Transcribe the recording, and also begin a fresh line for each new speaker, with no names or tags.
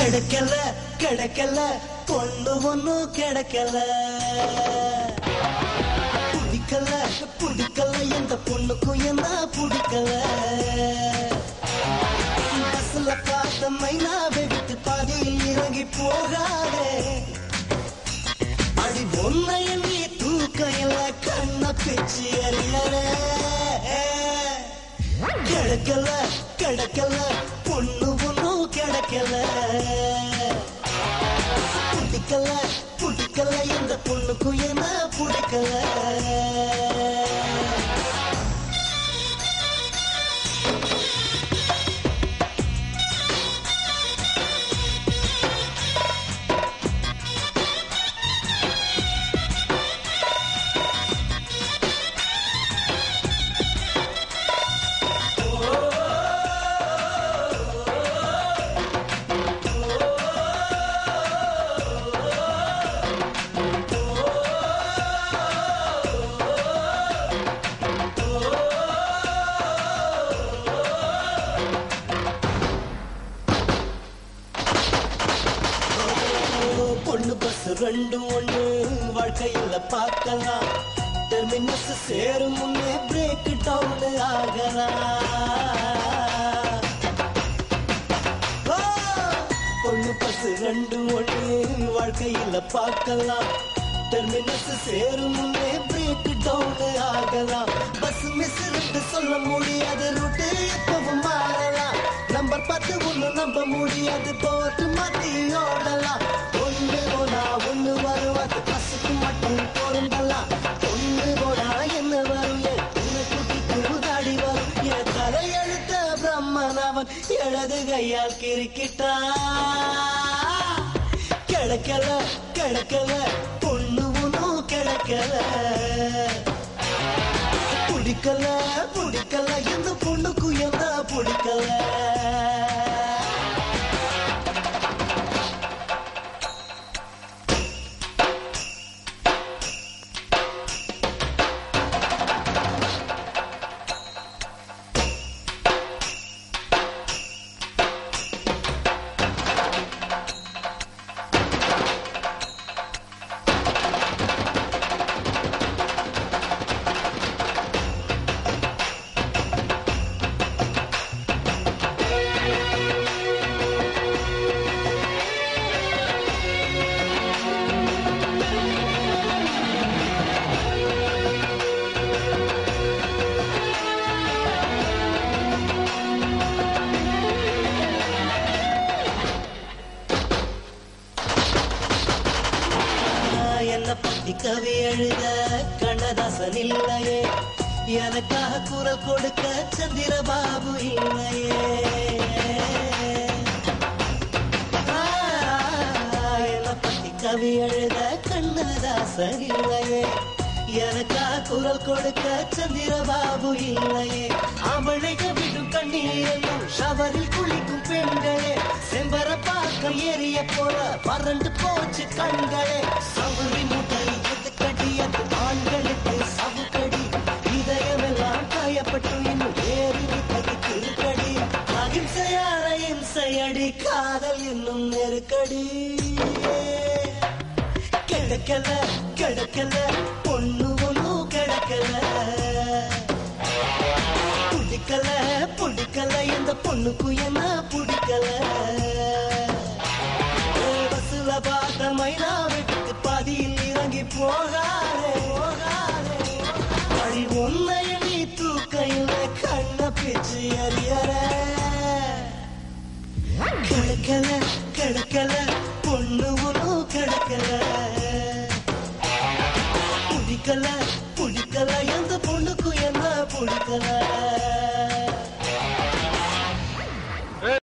கிடைக்கல கிடைக்கல பொண்ணு ஒண்ணும் கிடைக்கல பிடிக்கல பிடிக்கல எந்த பொண்ணுக்கும் என்ன பிடிக்கல பஸ்ல பார்த்த மைனாவை விட்டு பாதியில் இறங்கி போகாதே அடி பொன்னை நீ தூக்கையில கண்ண பிச்சு எறியற கிடைக்கல கிடைக்கல பொண்ணு ஒண்ணும் கிடைக்கல பிடிக்கல பிடிக்கல இந்த பொண்ணுக்கும் என்ன பிடிக்கல பொண்ணு பஸ் ரெண்டும் ஒண்ணு வாழ்க்கையில பார்க்கலாம் டெர்மினஸ் சேரும் முன்னே பிரேக் டவுன் ஆகலாம் ஓ, பொண்ணு பஸ் ரெண்டும் ஒண்ணு வாழ்க்கையில பார்க்கலாம் டெர்மினஸ் சேரும் முன்னே பிரேக் டவுன் ஆகலாம் பஸ் மிஸ் சொல்ல முடியாது ரூட்டு எப்பவும் மாறலாம் நம்பர் பத்து ஒண்ணு நம்ப முடியாது போட்டு மாத்தி ஓடலாம் ஒண்ணு போனா ஒண்ணு வருவது பஸ்ஸுக்கு மட்டும் பொருந்தலாம் ஒண்ணு போனா என்ன வரும் என் உன்னை கூட்டிட்டு தாடி வரும் என் தலையெழுத்த பிரம்மன் அவன் இடது கையால் கிறுக்கிட்டான் கிடைக்கல கிடைக்கல பொண்ணு ஒண்ணும் கிடைக்கல பிடிக்கல பிடிக்கல எந்த பொண்ணுக்கும் என்ன பிடிக்கல என்ன பத்தி கவி எழுத கண்ணதாசன் இல்லையே எனக்காக குரல் கொடுக்க சந்திரபாபு இல்லையே ஆ, என்ன பத்தி கவி எழுத கண்ணதாசன் இல்லையே எனக்காக குரல் கொடுக்க சந்திரபாபு இல்லையே அவளைக விடும் கண்ணீரையும் ஷவரில் குளிக்கும் பெண்களே செம்பர பாக்கம் ஏறிய போல வறண்டு போச்சு கண்களே சவுரி முட்டை எதுக்கடி அது ஆண்களுக்கு சவுக்கடி இதயமெல்லாம் காயப்பட்டு இன்னும் ஏறி விட்டது திருக்கடி அகிம்சையான இம்சையடி காதல் இன்னும் நெருக்கடி கிடைக்கல கிடைக்கல பொண்ணு ஒண்ணும் கிடைக்கல பிடிக்கல பிடிக்கல இந்த பொண்ணுக்கு என்ன பிடிக்கல பஸ்ல பார்த்த மைனா விட்டு பாதியில் இறங்கி போகாதே போகாதே வழி உன்னை நீ தூக்கையில கண்ண பிச்சு அறியற கிடைக்கல கிடைக்கல பொண்ணு ஒண்ணும் கிடைக்கல பிடிக்கல பிடிக்கல எந்த பொண்ணுக்கும் என்ன பிடிக்கல